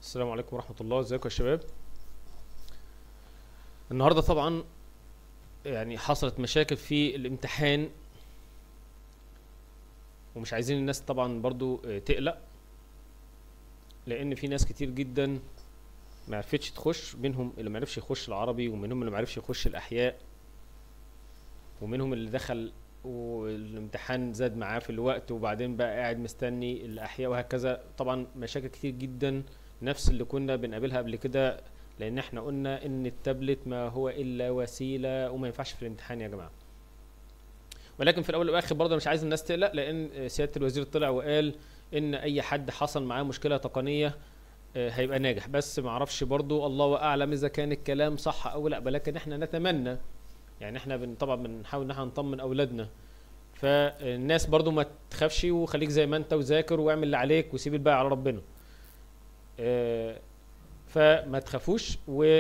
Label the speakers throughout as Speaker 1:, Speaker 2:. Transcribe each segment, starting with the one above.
Speaker 1: السلام عليكم ورحمة الله ازيكم يا شباب النهاردة طبعا يعني حصلت مشاكل في الامتحان ومش عايزين الناس طبعا برضو آه، تقلق لان في ناس كتير جدا ما عرفتش تخش منهم اللي ما عرفش يخش العربي ومنهم اللي ما عرفش يخش الاحياء ومنهم اللي دخل والامتحان زاد معاه في الوقت وبعدين بقى قاعد مستني الاحياء وهكذا طبعا مشاكل كتير جدا نفس اللي كنا بنقابلها قبل كده لان احنا قلنا ان التابلت ما هو الا وسيله وما ينفعش في الامتحان يا جماعه ولكن في الاول والاخر برضه مش عايز الناس تقلق لان سياده الوزير طلع وقال ان اي حد حصل معاه مشكله تقنيه آه، هيبقى ناجح بس ما اعرفش برضه الله اعلم اذا كان الكلام صح او لا ولكن احنا نتمنى يعني احنا بن طبعا بنحاول ان احنا نطمن اولادنا فالناس برضو ما تخافش وخليك زي ما انت وذاكر واعمل اللي عليك وسيب الباقي على ربنا آه، فما تخافوش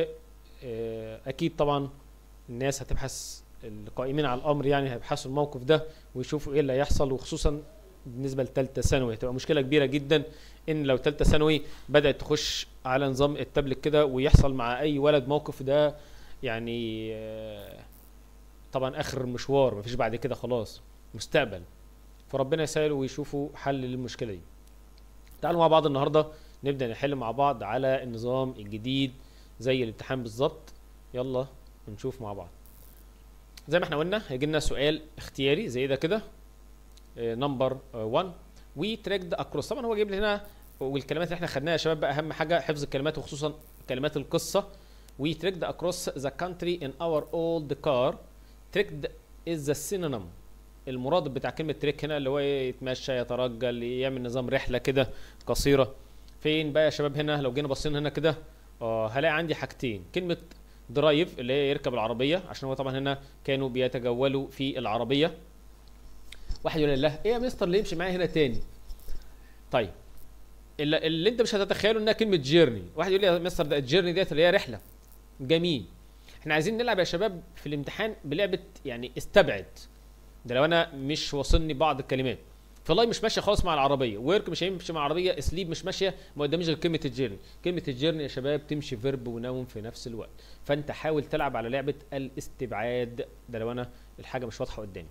Speaker 1: واكيد طبعا الناس هتبحث القائمين على الامر يعني هيبحثوا الموقف ده ويشوفوا ايه اللي هيحصل وخصوصا بالنسبه لثالثه ثانوي هتبقى مشكله كبيره جدا ان لو ثالثه ثانوي بدات تخش على نظام التابلت كده ويحصل مع اي ولد موقف ده يعني آه، طبعا اخر المشوار مفيش بعد كده خلاص مستقبل فربنا يسهل ويشوفوا حل للمشكله دي تعالوا مع بعض النهارده نبدا نحل مع بعض على النظام الجديد زي الامتحان بالظبط يلا نشوف مع بعض زي ما احنا قلنا هيجي لنا سؤال اختياري زي ده كده نمبر 1 وي تراكد اكروس طبعا هو جايب لي هنا والكلمات اللي احنا خدناها يا شباب بقى اهم حاجه حفظ الكلمات وخصوصا كلمات القصه وي تراكد اكروس ذا كانتري ان اور اولد كار تريكد از ذا سينونيم المرادف بتاع كلمه تريك هنا اللي هو إيه؟ يتمشى يترجل يعمل نظام رحله كده قصيره فين بقى يا شباب هنا لو جينا بصينا هنا كده اه هلاقي عندي حاجتين كلمه درايف اللي هي يركب العربيه عشان هو طبعا هنا كانوا بيتجولوا في العربيه واحد يقول لي لا ايه يا مستر اللي يمشي معايا هنا تاني طيب اللي, اللي انت مش هتتخيله انها كلمه جيرني واحد يقول لي يا مستر ده الجيرني ديت اللي هي رحله جميل احنا عايزين نلعب يا شباب في الامتحان بلعبه يعني استبعد ده لو انا مش واصلني بعض الكلمات فلاي مش ماشيه خالص مع العربيه ورك مش هيمشي مع العربيه سليب مش ماشيه ما قداميش غير كلمه الجيرني كلمه الجيرني يا شباب تمشي فيرب ونوم في نفس الوقت فانت حاول تلعب على لعبه الاستبعاد ده لو انا الحاجه مش واضحه قدامي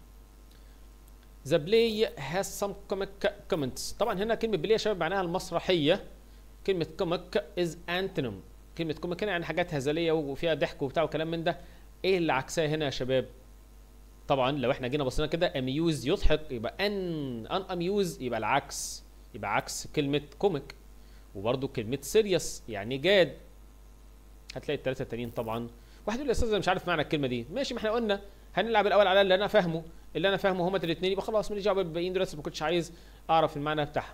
Speaker 1: The play has some comic comments طبعا هنا كلمة بلاي يا شباب معناها المسرحية كلمة comic is antonym كلمة comic هنا يعني حاجات هزلية وفيها ضحك وبتاع وكلام من ده ايه اللي عكسها هنا يا شباب طبعا لو احنا جينا بصينا كده amuse يضحك يبقى ان ان amuse يبقى العكس يبقى عكس كلمة comic وبرده كلمة serious يعني جاد هتلاقي الثلاثة التانيين طبعا واحد يقول لي يا استاذ أنا مش عارف معنى الكلمة دي ماشي ما احنا قلنا هنلعب الاول على اللي انا فاهمه اللي انا فاهمه هما الاثنين يبقى خلاص ماليش دعوه بالباقيين دلوقتي ما كنتش عايز اعرف المعنى بتاعها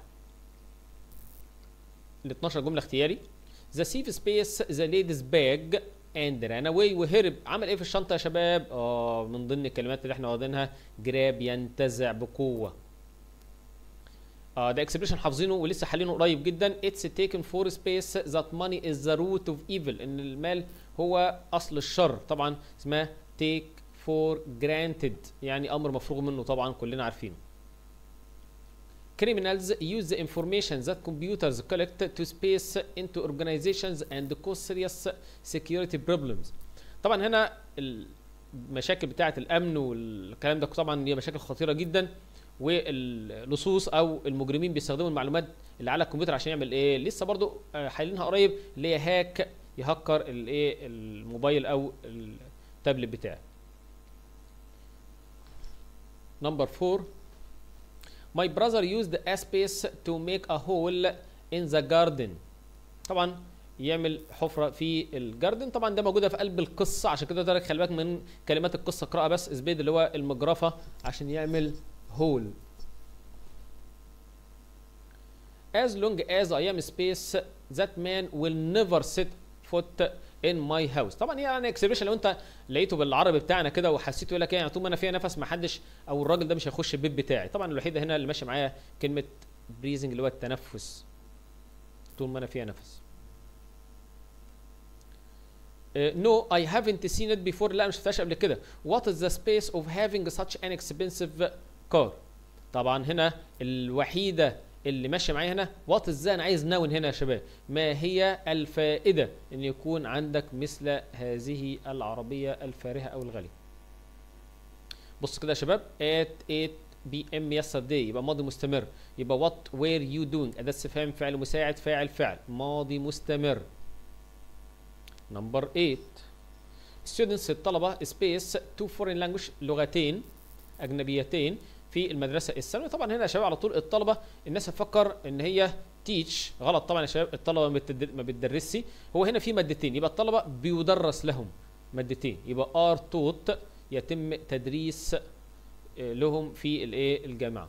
Speaker 1: ال 12 جمله اختياري ذا سيف سبيس ذا ليديز باج اند ران اواي وهرب عمل ايه في الشنطه يا شباب اه من ضمن الكلمات اللي احنا واخدينها جراب ينتزع بقوه اه ده اكسبريشن حافظينه ولسه حالينه قريب جدا اتس تيكن فور سبيس ذات ماني از ذا روت اوف ايفل ان المال هو اصل الشر طبعا اسمها تيك for granted يعني امر مفروغ منه طبعا كلنا عارفينه criminals use the information that computers collect to space into organizations and cause serious security problems طبعا هنا المشاكل بتاعه الامن والكلام ده طبعا هي مشاكل خطيره جدا واللصوص او المجرمين بيستخدموا المعلومات اللي على الكمبيوتر عشان يعمل ايه لسه برضو آه، حايلينها قريب اللي هي هاك يهكر الايه الموبايل او التابلت بتاعك Number four, my brother used a space to make a hole in the garden. طبعا يعمل حفرة في الجاردن طبعا ده موجودة في قلب القصة عشان كده ده خلي بالك من كلمات القصة اقرأها بس اسبيد اللي هو المجرفة عشان يعمل هول As long as I am space that man will never set foot in my house طبعا يعني اكسبريشن لو انت لقيته بالعربي بتاعنا كده وحسيته يقول لك ايه يعني طول ما انا فيها نفس ما حدش او الراجل ده مش هيخش البيت بتاعي طبعا الوحيده هنا اللي ماشي معايا كلمه بريزنج اللي هو التنفس طول ما انا فيها نفس نو اي هافنت سين ات بيفور لا مش شفتهاش قبل كده وات از ذا سبيس اوف هافينج such an expensive car طبعا هنا الوحيده اللي ماشيه معايا هنا وات ازاي انا عايز نون هنا يا شباب ما هي الفائده ان يكون عندك مثل هذه العربيه الفارهه او الغاليه بص كده يا شباب at 8 بي ام yesterday يبقى ماضي مستمر يبقى what were you doing اداه استفهام فعل مساعد فاعل فعل ماضي مستمر نمبر 8 students الطلبه space two foreign language لغتين اجنبيتين في المدرسه الثانويه طبعا هنا يا شباب على طول الطلبه الناس هتفكر ان هي تيتش غلط طبعا يا شباب الطلبه ما بتد- ما بتدرسش هو هنا في مادتين يبقى الطلبه بيدرس لهم مادتين يبقى ار توت يتم تدريس آه، لهم في الايه الجامعه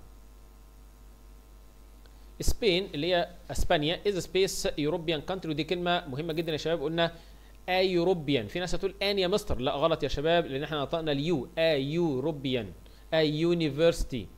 Speaker 1: سبين اللي هي اسبانيا از سبيس يوروبيان كانتري ودي كلمه مهمه جدا يا شباب قلنا ا يوروبيان في ناس هتقول ان يا مستر لا غلط يا شباب لان احنا نطقنا اليو ا يوروبيان ا يونيفرسيتي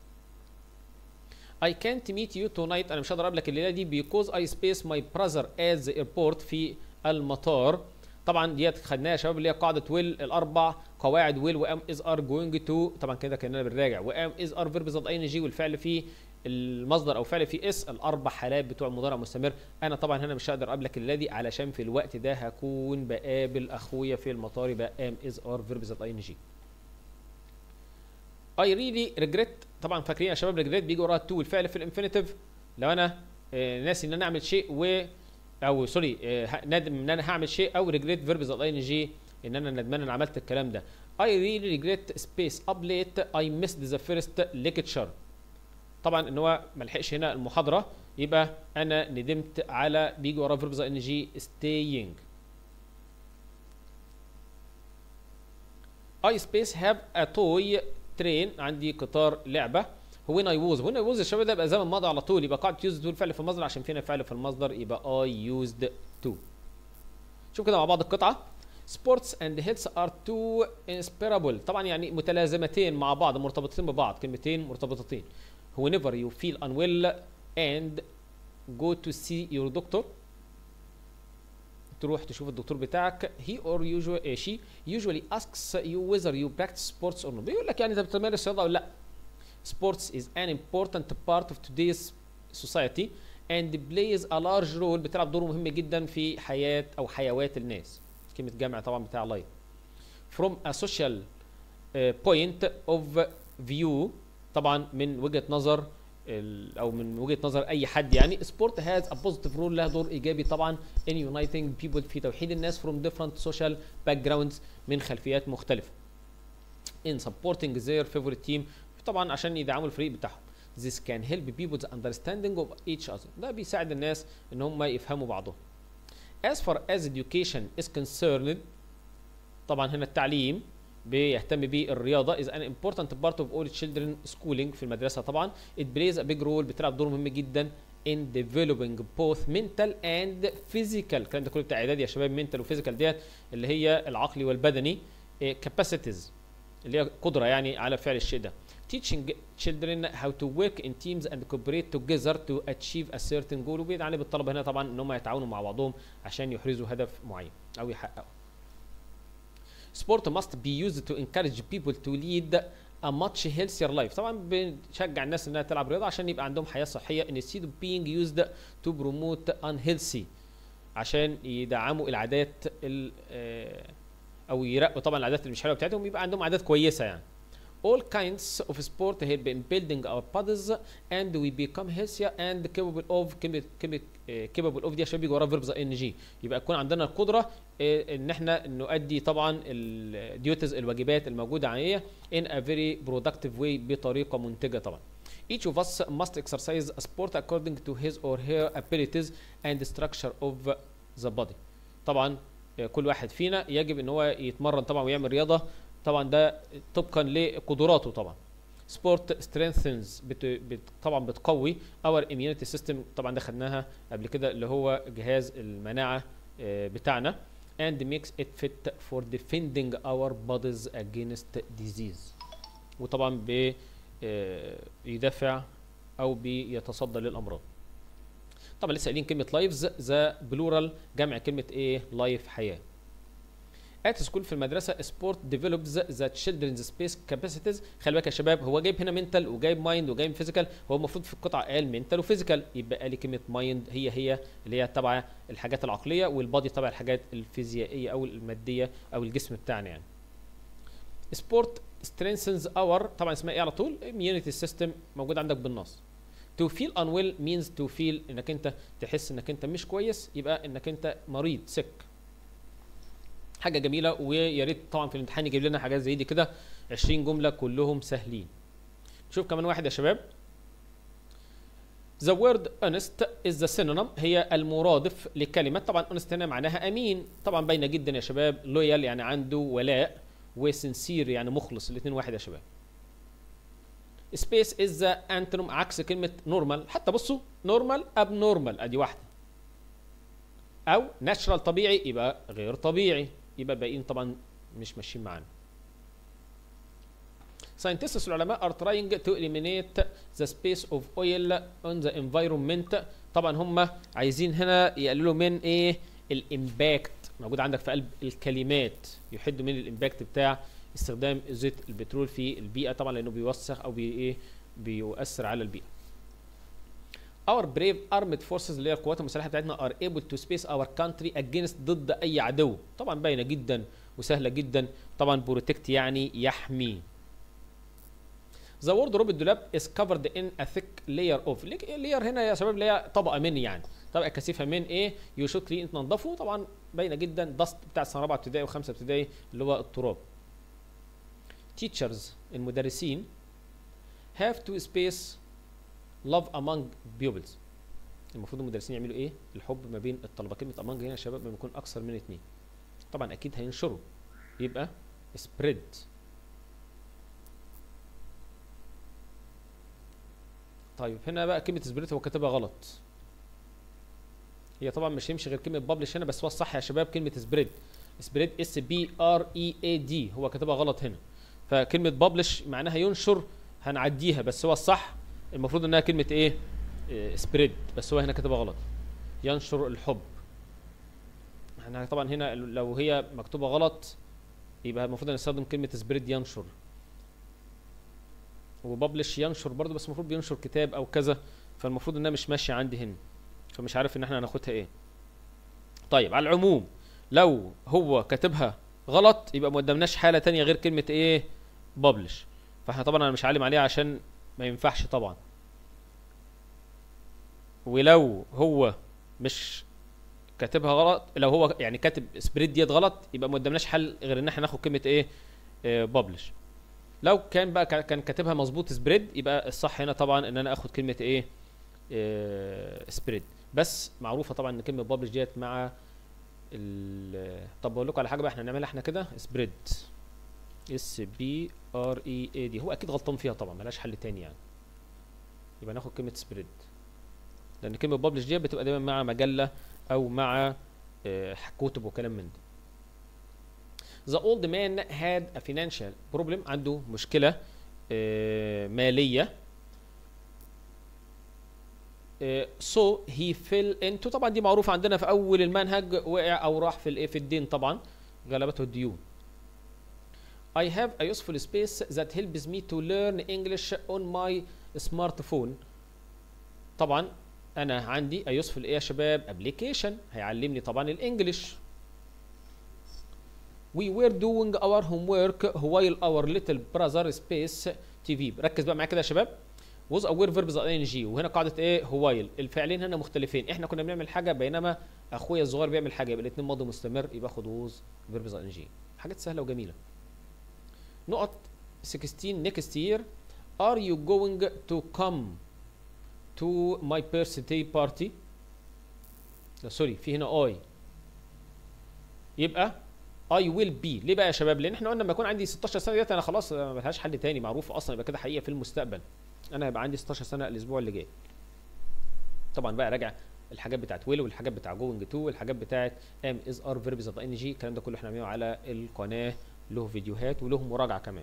Speaker 1: I can't meet you tonight انا مش هقدر اقابلك الليله دي because I space my brother at the airport في المطار طبعا ديت خدناها يا شباب اللي هي قاعده ويل الاربع قواعد ويل وام از ار جوينج تو طبعا كده كاننا بنراجع وام از ار فيرب زد اي ان جي والفعل فيه المصدر او فعل فيه اس الاربع حالات بتوع المضارع المستمر انا طبعا هنا مش هقدر اقابلك الليله دي علشان في الوقت ده هكون بقابل اخويا في المطار يبقى ام از ار فيرب زد اي ان جي اي ريلي ريجريت طبعا فاكرين يا شباب ريجريت بيجي وراها تو الفعل في الانفينيتيف لو انا آه، ناسي ان انا اعمل شيء و او سوري آه، ه- ندم ان انا هعمل شيء او ريجريت فيرب زائد اي ان جي ان انا ندمان انا عملت الكلام ده اي ريلي ريجريت سبيس اب ليت اي ميسد ذا فيرست ليكتشر طبعا ان هو ما لحقش هنا المحاضره يبقى انا ندمت على بيجي وراه فيرب زائد ان جي staying اي سبيس هاف ا توي ترين عندي قطار لعبه هو اي ووز هنا ووز الشباب ده يبقى زمن ماضي على طول يبقى قاعده يوز تو الفعل في المصدر عشان فينا فعل في المصدر يبقى اي يوزد تو شوف كده مع بعض القطعه سبورتس اند هيلث ار تو انسبيرابل طبعا يعني متلازمتين مع بعض مرتبطتين ببعض كلمتين مرتبطتين whenever you feel unwell and go to see your doctor تروح تشوف الدكتور بتاعك he or usually uh, she usually asks you whether you practice sports or not بيقول لك يعني انت بتمارس رياضه ولا لا sports is an important part of today's society and plays a large role بتلعب دور مهم جدا في حياه او حيوات الناس كلمه جمع طبعا بتاع لايف from a social uh, point of view طبعا من وجهه نظر ال- او من وجهه نظر اي حد يعني سبورت هاز ا بوزيتيف رول لها دور ايجابي طبعا in uniting people في توحيد الناس from different social backgrounds من خلفيات مختلفه in supporting their favorite team طبعا عشان يدعموا الفريق بتاعهم this can help people's understanding of each other ده بيساعد الناس ان هم يفهموا بعضهم as far as education is concerned طبعا هنا التعليم بيهتم بالرياضه is an important part of all children schooling في المدرسه طبعا it plays a big role بتلعب دور مهم جدا in developing both mental and physical الكلام ده كله بتاع اعدادي يا شباب mental وفيزيكال ديت اللي هي العقلي والبدني إيه، capacities اللي هي قدره يعني على فعل الشيء ده teaching children how to work in teams and cooperate together to achieve a certain goal وبيدعم بالطلبه هنا طبعا ان هم يتعاونوا مع بعضهم عشان يحرزوا هدف معين او يحققوا sport must be used to encourage people to lead a much healthier life طبعا بنشجع الناس انها تلعب رياضه عشان يبقى عندهم حياه صحيه instead of being used to promote unhealthy عشان يدعموا العادات ال- آه، او يرقوا طبعا العادات اللي مش حلوه بتاعتهم يبقى عندهم عادات كويسه يعني all kinds of sport help in building our bodies and we become healthier and capable of كلمة كلمة آه، capable of دي يا شباب بيجي وراها فيرب ان جي يبقى يكون عندنا القدرة آه، ان احنا نؤدي طبعا الديوتيز الواجبات الموجودة عليها in a very productive way بطريقة منتجة طبعا Each of us must exercise a sport according to his or her abilities and structure of the body. طبعا آه، كل واحد فينا يجب ان هو يتمرن طبعا ويعمل رياضة طبعا ده طبقا لقدراته طبعا سبورت سترينثنز بت... بت... طبعا بتقوي اور immunity سيستم طبعا ده خدناها قبل كده اللي هو جهاز المناعه آه، بتاعنا and makes it fit for defending our bodies against disease وطبعا بي آه، يدافع او بيتصدى للامراض طبعا لسه قايلين كلمه لايفز ذا بلورال جمع كلمه ايه لايف حياه at school في المدرسه sport develops the children's space capacities خلي بالك يا شباب هو جايب هنا mental وجايب mind وجايب physical هو المفروض في القطعه قال mental وفيزيكال يبقى قال لي كلمه mind هي هي اللي هي تبع الحاجات العقليه والبادي تبع الحاجات الفيزيائيه او الماديه او الجسم بتاعنا يعني سبورت strengthens our طبعا اسمها ايه على طول immunity system موجود عندك بالنص to feel unwell means to feel انك انت تحس انك انت مش كويس يبقى انك انت مريض sick حاجه جميله ويا ريت طبعا في الامتحان يجيب لنا حاجات زي دي كده 20 جمله كلهم سهلين شوف كمان واحد يا شباب The word honest is the synonym هي المرادف لكلمة طبعا honest هنا معناها أمين طبعا باينة جدا يا شباب loyal يعني عنده ولاء وسنسير يعني مخلص الاثنين واحد يا شباب space is the antonym عكس كلمة normal حتى بصوا normal abnormal ادي واحدة او natural طبيعي يبقى غير طبيعي يبقى الباقيين طبعا مش ماشيين معانا scientists العلماء are trying to eliminate the space of oil on the environment طبعا هم عايزين هنا يقللوا من ايه الامباكت موجود عندك في قلب الكلمات يحدوا من الامباكت بتاع استخدام زيت البترول في البيئه طبعا لانه بيوسخ او بي ايه بيؤثر على البيئه Our brave armed forces اللي هي القوات المسلحه بتاعتنا are able to space our country against ضد اي عدو طبعا باينه جدا وسهله جدا طبعا بروتكت يعني يحمي The wardrobe الدولاب is covered in a thick layer of layer هنا يا شباب اللي هي طبقه من يعني طبقه كثيفه من ايه يو شود كلين تنضفه طبعا باينه جدا دست بتاع سنه رابعه ابتدائي وخمسه ابتدائي اللي هو التراب teachers المدرسين have to space love among pupils المفروض المدرسين يعملوا ايه الحب ما بين الطلبه كلمه among هنا يا شباب لما يكون اكثر من اثنين طبعا اكيد هينشروا يبقى spread طيب هنا بقى كلمه سبريت هو كاتبها غلط هي طبعا مش هيمشي غير كلمه بابلش هنا بس هو الصح يا شباب كلمه سبريد سبريد اس بي ار اي اي دي هو كاتبها غلط هنا فكلمه بابلش معناها ينشر هنعديها بس هو الصح المفروض انها كلمه ايه سبريد بس هو هنا كاتبها غلط ينشر الحب احنا طبعا هنا لو هي مكتوبه غلط يبقى المفروض نستخدم كلمه سبريد ينشر وببلش ينشر برضه بس المفروض بينشر كتاب او كذا فالمفروض انها مش ماشيه عندي هنا فمش عارف ان احنا هناخدها ايه طيب على العموم لو هو كاتبها غلط يبقى ما قدامناش حاله تانية غير كلمه ايه ببلش فاحنا طبعا انا مش عالم عليها عشان ما ينفعش طبعا ولو هو مش كاتبها غلط لو هو يعني كاتب سبريد ديت غلط يبقى ما قدامناش حل غير ان احنا ناخد كلمه ايه آه ببلش لو كان بقى كان كاتبها مظبوط سبريد يبقى الصح هنا طبعا ان انا اخد كلمه ايه آه سبريد بس معروفه طبعا ان كلمه ببلش ديت مع طب بقول لكم على حاجه بقى احنا نعملها احنا كده سبريد اس بي ار اي اي دي هو اكيد غلطان فيها طبعا ملهاش حل تاني يعني يبقى ناخد كلمه سبريد لان كلمه ببلش ديت بتبقى دايما مع مجله او مع آه كتب وكلام من ده The old man had a financial problem عنده مشكلة آه مالية آه so he fell into طبعا دي معروفة عندنا في أول المنهج وقع أو راح في الإيه في الدين طبعا غلبته الديون I have a useful space that helps me to learn English on my smartphone طبعا أنا عندي a useful إيه يا شباب application هيعلمني طبعا الإنجليش We were doing our homework while our little brother space TV ركز بقى معايا كده يا شباب was aware verbs ing وهنا قاعده ايه while الفعلين هنا مختلفين احنا كنا بنعمل حاجه بينما اخويا الصغير بيعمل حاجه يبقى الاثنين ماضي مستمر يبقى خد was verbs ing حاجات سهله وجميله نقط 16 next year are you going to come to my birthday party لا سوري في هنا اي يبقى اي ويل بي ليه بقى يا شباب لان احنا قلنا لما يكون عندي 16 سنه ديت انا خلاص ما لهاش حل تاني معروف اصلا يبقى كده حقيقه في المستقبل انا هيبقى عندي 16 سنه الاسبوع اللي جاي طبعا بقى راجع الحاجات بتاعت ويل والحاجات بتاع جوينج تو والحاجات بتاعت ام از ار فيربز اوف ان جي الكلام ده كله احنا بنعمله على القناه له فيديوهات وله مراجعه كمان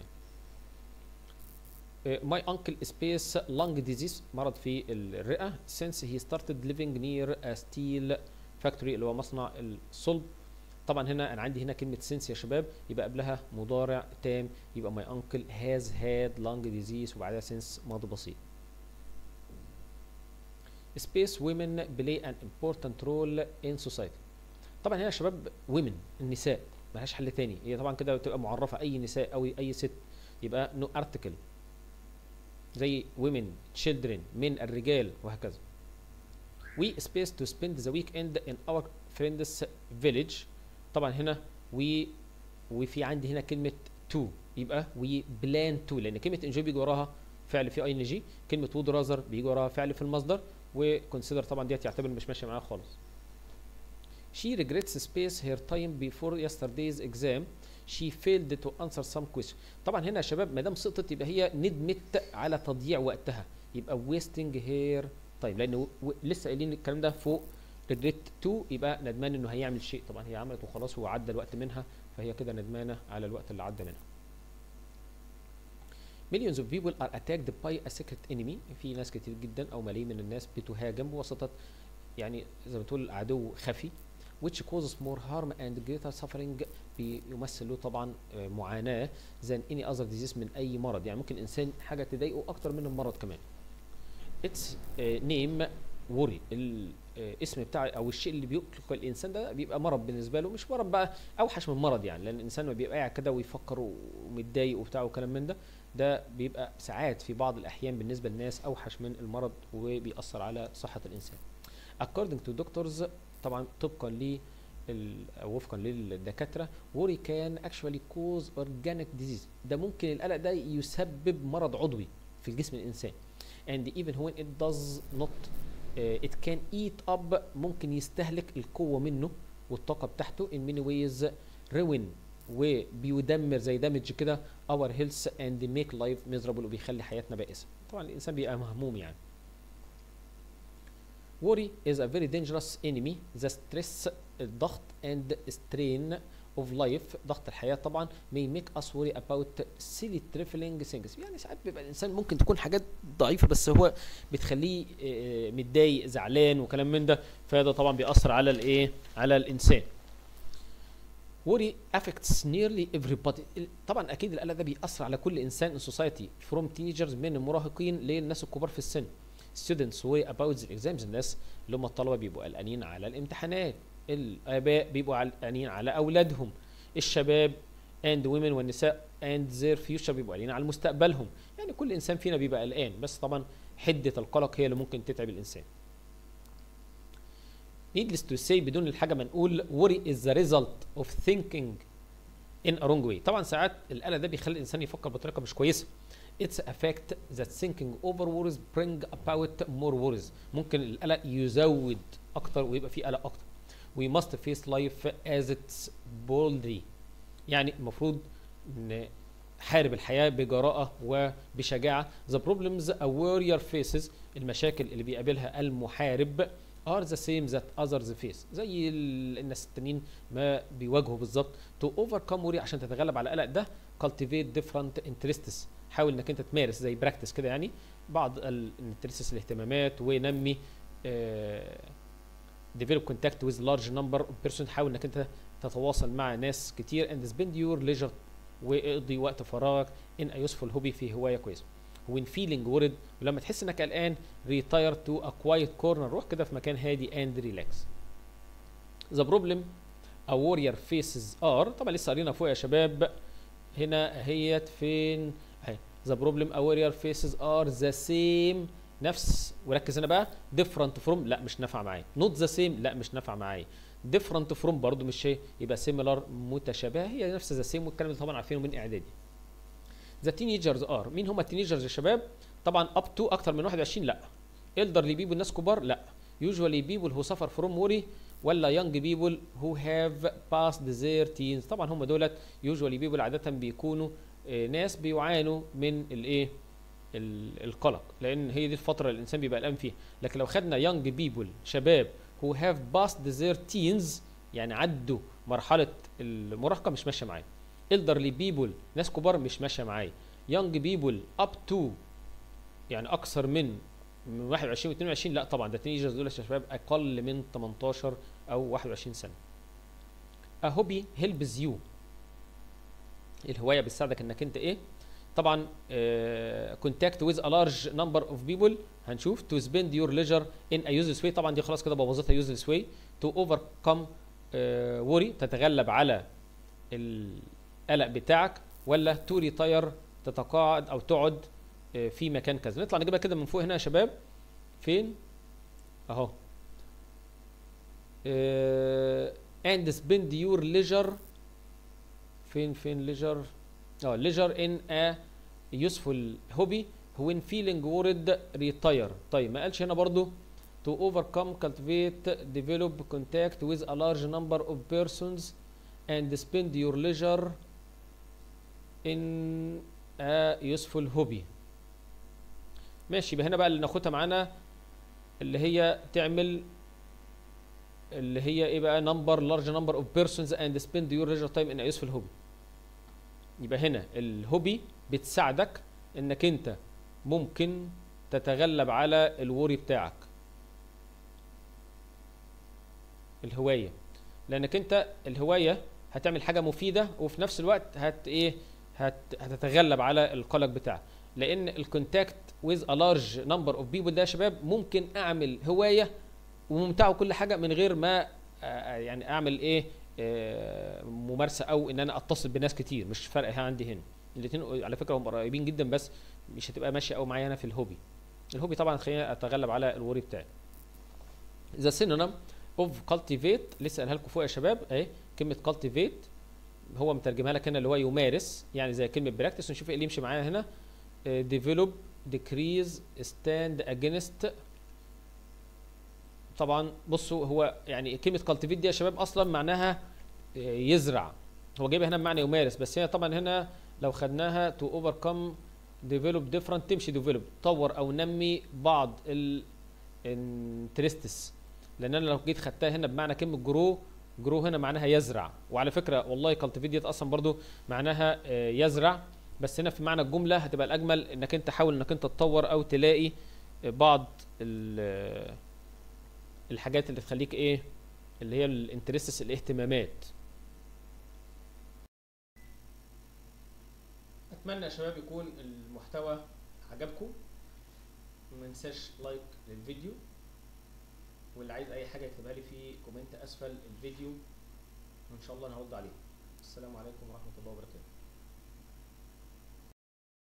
Speaker 1: ماي انكل سبيس لانج ديزيز مرض في الرئه since he started living near a steel factory اللي هو مصنع الصلب طبعا هنا انا عندي هنا كلمه سينس يا شباب يبقى قبلها مضارع تام يبقى ماي انكل هاز هاد لانج ديزيز وبعدها سينس ماضي بسيط space women play an important role in society طبعا هنا يا شباب women النساء ملهاش حل تاني هي طبعا كده بتبقى معرفه اي نساء او اي ست يبقى نو ارتكل زي women children من الرجال وهكذا we space to spend the weekend in our friends village طبعا هنا we وفي عندي هنا كلمه to يبقى we plan to لان كلمه enjoy بيجي وراها فعل في اي ان جي كلمه would rather بيجي وراها فعل في المصدر وكونسيدر طبعا ديت يعتبر مش ماشيه معاها خالص She regrets space her time before yesterday's exam. She failed to answer some question. طبعا هنا يا شباب ما دام سقطت يبقى هي ندمت على تضييع وقتها يبقى wasting her time لان و- و- لسه قايلين الكلام ده فوق regret to يبقى ندمان انه هيعمل شيء طبعا هي عملت وخلاص وعدى الوقت منها فهي كده ندمانه على الوقت اللي عدى منها. Millions of people are attacked by a secret enemy في ناس كتير جدا او ملايين من الناس بتهاجم بواسطه يعني زي ما تقول عدو خفي which causes more harm and greater suffering بيمثل له طبعا آه، معاناه than any other disease من اي مرض يعني ممكن انسان حاجه تضايقه اكتر من المرض كمان اتس نيم worry الاسم بتاع او الشيء اللي بيقلق الانسان ده بيبقى مرض بالنسبه له مش مرض بقى اوحش من مرض يعني لان الانسان ما بيبقى قاعد كده ويفكر ومتضايق وبتاع وكلام من ده ده بيبقى ساعات في بعض الاحيان بالنسبه للناس اوحش من المرض وبيأثر على صحه الانسان according to doctors طبعا طبقا ل ال- أو وفقا للدكاتره worry can actually cause organic disease ده ممكن القلق ده يسبب مرض عضوي في الجسم الانسان and even when it does not uh, it can eat up ممكن يستهلك القوه منه والطاقه بتاعته in many ways ruin وبيدمر زي دامج كده our health and make life miserable وبيخلي حياتنا بائسه طبعا الانسان بيبقى مهموم يعني worry is a very dangerous enemy the stress الضغط and strain of life ضغط الحياة طبعا may make us worry about silly trifling things يعني ساعات بيبقى الإنسان ممكن تكون حاجات ضعيفة بس هو بتخليه آه، متضايق زعلان وكلام من ده فده طبعا بيأثر على الإيه على الإنسان worry affects nearly everybody ال- طبعا اكيد القلق ده بيأثر على كل انسان in society from teenagers من المراهقين للناس الكبار في السن students worry about the exams الناس اللي هم الطلبه بيبقوا قلقانين على الامتحانات الاباء بيبقوا قلقانين على اولادهم الشباب and women والنساء and their future بيبقوا قلقانين على مستقبلهم يعني كل انسان فينا بيبقى قلقان بس طبعا حده القلق هي اللي ممكن تتعب الانسان needless to say بدون الحاجه ما نقول worry is the result of thinking in a wrong way طبعا ساعات القلق ده بيخلي الانسان يفكر بطريقه مش كويسه it's a fact that thinking over worries bring about more worries ممكن القلق يزود اكتر ويبقى فيه قلق اكتر we must face life as it's boldly يعني المفروض نحارب الحياه بجراءه وبشجاعه the problems a warrior faces المشاكل اللي بيقابلها المحارب are the same that others face زي ال- الناس التانيين ما بيواجهوا بالظبط to overcome worry عشان تتغلب على القلق ده cultivate different interests حاول انك انت تمارس زي براكتس كده يعني بعض الانترستس الاهتمامات ونمي آه develop contact with large number of person حاول انك انت تتواصل مع ناس كتير and spend your leisure واقضي وقت فراغك in a useful hobby في هوايه كويسه when feeling worried ولما تحس انك قلقان retire to a quiet corner روح كده في مكان هادي and relax the problem a warrior faces are طبعا لسه قارينا فوق يا شباب هنا اهيت فين اهي the problem a warrior faces are the same نفس وركز هنا بقى different from لا مش نافعه معايا not the same لا مش نافعه معايا different from برضو مش شيء يبقى similar متشابهه هي نفس the same والكلام ده طبعا عارفينه من اعدادي the teenagers are مين هم التينيجرز يا شباب طبعا up to اكتر من 21 لا elderly people ناس كبار لا usually people who suffer from worry ولا young people who have passed their teens طبعا هم دولت usually people عاده بيكونوا آه، ناس بيعانوا من الايه ال- القلق لان هي دي الفتره اللي الانسان بيبقى قلقان فيها لكن لو خدنا young people شباب who have passed their teens يعني عدوا مرحله المراهقه مش ماشيه معايا elderly people ناس كبار مش ماشيه معايا young people up to يعني اكثر من من 21 و 22 لا طبعا ده تينيجرز دول يا شباب اقل من 18 او 21 سنه a hobby helps you الهوايه بتساعدك انك انت ايه طبعا كونتاكت ويز ا لارج نمبر اوف بيبل هنشوف تو سبيند يور ليجر ان ا يوزلس واي طبعا دي خلاص كده بوظتها يوزلس واي تو اوفركم وري تتغلب على القلق بتاعك ولا تو ريتاير تتقاعد او تقعد آه، في مكان كذا نطلع نجيبها كده من فوق هنا يا شباب فين اهو آه، and spend your leisure فين فين leisure اه leisure in a useful hobby when feeling worried retire طيب ما قالش هنا برضو to overcome cultivate develop contact with a large number of persons and spend your leisure in a useful hobby ماشي يبقى هنا بقى اللي ناخدها معانا اللي هي تعمل اللي هي ايه بقى number large number of persons and spend your leisure time in a useful hobby يبقى هنا الهوبي بتساعدك انك انت ممكن تتغلب على الوري بتاعك الهوايه لانك انت الهوايه هتعمل حاجه مفيده وفي نفس الوقت هت ايه هت هتتغلب على القلق بتاعك لان الكونتاكت ويز ا لارج نمبر اوف بيبل ده يا شباب ممكن اعمل هوايه وممتعه وكل حاجه من غير ما آه، يعني اعمل ايه آه، ممارسه او ان انا اتصل بناس كتير مش فارقه هنا عندي هنا الاثنين على فكره هم قريبين جدا بس مش هتبقى ماشيه قوي معايا انا في الهوبي الهوبي طبعا خليني اتغلب على الوري بتاعي ذا سينونيم اوف كالتيفيت لسه قالها لكم فوق يا شباب اهي كلمه كالتيفيت هو مترجمها لك هنا اللي هو يمارس يعني زي كلمه براكتس نشوف ايه اللي يمشي معايا هنا ديفلوب ديكريز ستاند اجينست طبعا بصوا هو يعني كلمه كالتيفيت دي يا شباب اصلا معناها آه، يزرع هو جايبها هنا بمعنى يمارس بس هي طبعا هنا لو خدناها تو اوفركم ديفلوب ديفرنت تمشي ديفلوب طور او نمي بعض الانترستس لان انا لو جيت خدتها هنا بمعنى كلمه جرو جرو هنا معناها يزرع وعلى فكره والله كالتيفيت ديت اصلا برضو معناها آه، يزرع بس هنا في معنى الجمله هتبقى الاجمل انك انت حاول انك انت تطور او تلاقي آه، بعض ال- آه، الحاجات اللي تخليك ايه اللي هي الانترستس الاهتمامات اتمنى يا شباب يكون المحتوى عجبكم ما ننساش لايك للفيديو واللي عايز اي حاجه يكتبها لي في كومنت اسفل الفيديو وان شاء الله انا هرد عليه السلام عليكم ورحمه الله وبركاته